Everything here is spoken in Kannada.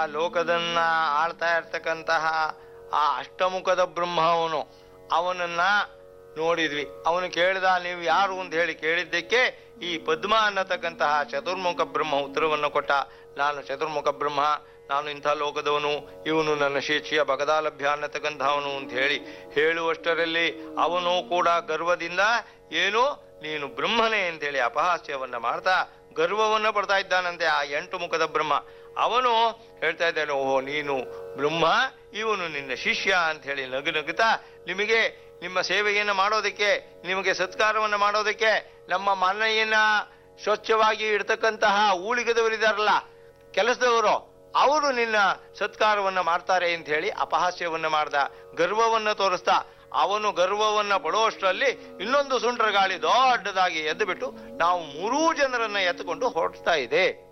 ಆ ಲೋಕದನ್ನ ಆಳ್ತಾ ಇರ್ತಕ್ಕಂತಹ ಆ ಅಷ್ಟಮುಖದ ಬ್ರಹ್ಮ ಅವನು ಅವನನ್ನ ನೋಡಿದ್ವಿ ಅವನು ಕೇಳಿದ ನೀವು ಯಾರು ಅಂತ ಹೇಳಿ ಕೇಳಿದ್ದಕ್ಕೆ ಈ ಪದ್ಮ ಅನ್ನತಕ್ಕಂತಹ ಚತುರ್ಮುಖ ಬ್ರಹ್ಮ ಉತ್ತರವನ್ನು ಕೊಟ್ಟ ನಾನು ಚತುರ್ಮುಖ ಬ್ರಹ್ಮ ನಾನು ಇಂಥ ಲೋಕದವನು ಇವನು ನನ್ನ ಶಿಷ್ಯ ಭಗದಾಲಭ್ಯ ಅನ್ನತಕ್ಕಂಥವನು ಅಂತ ಹೇಳಿ ಹೇಳುವಷ್ಟರಲ್ಲಿ ಅವನು ಕೂಡ ಗರ್ವದಿಂದ ಏನು ನೀನು ಬ್ರಹ್ಮನೇ ಅಂತೇಳಿ ಅಪಹಾಸ್ಯವನ್ನ ಮಾಡ್ತಾ ಗರ್ವವನ್ನ ಪಡ್ತಾ ಇದ್ದಾನಂತೆ ಆ ಎಂಟು ಮುಖದ ಬ್ರಹ್ಮ ಅವನು ಹೇಳ್ತಾ ಇದ್ದಾನೆ ಓಹೋ ನೀನು ಬ್ರಹ್ಮ ಇವನು ನಿನ್ನ ಶಿಷ್ಯ ಅಂತ ಹೇಳಿ ನಗು ನಗುತ್ತಾ ನಿಮಗೆ ನಿಮ್ಮ ಸೇವೆಯನ್ನು ಮಾಡೋದಕ್ಕೆ ನಿಮಗೆ ಸತ್ಕಾರವನ್ನು ಮಾಡೋದಕ್ಕೆ ನಮ್ಮ ಮನೆಯನ್ನ ಸ್ವಚ್ಛವಾಗಿ ಇಡ್ತಕ್ಕಂತಹ ಊಳಿಗದವರಿದಾರಲ್ಲ ಕೆಲಸದವರು ಅವರು ನಿನ್ನ ಸತ್ಕಾರವನ್ನ ಮಾಡ್ತಾರೆ ಅಂತ ಹೇಳಿ ಅಪಹಾಸ್ಯವನ್ನ ಮಾಡ್ದ ಗರ್ವವನ್ನ ತೋರಿಸ್ತಾ ಅವನು ಗರ್ವವನ್ನ ಪಡುವಷ್ಟರಲ್ಲಿ ಇನ್ನೊಂದು ಸುಂಟ್ರ ಗಾಳಿ ದೊಡ್ಡದಾಗಿ ಎದ್ದು ಬಿಟ್ಟು ನಾವು ಮೂರೂ ಜನರನ್ನ ಎತ್ತುಕೊಂಡು ಹೊರಡ್ತಾ ಇದೆ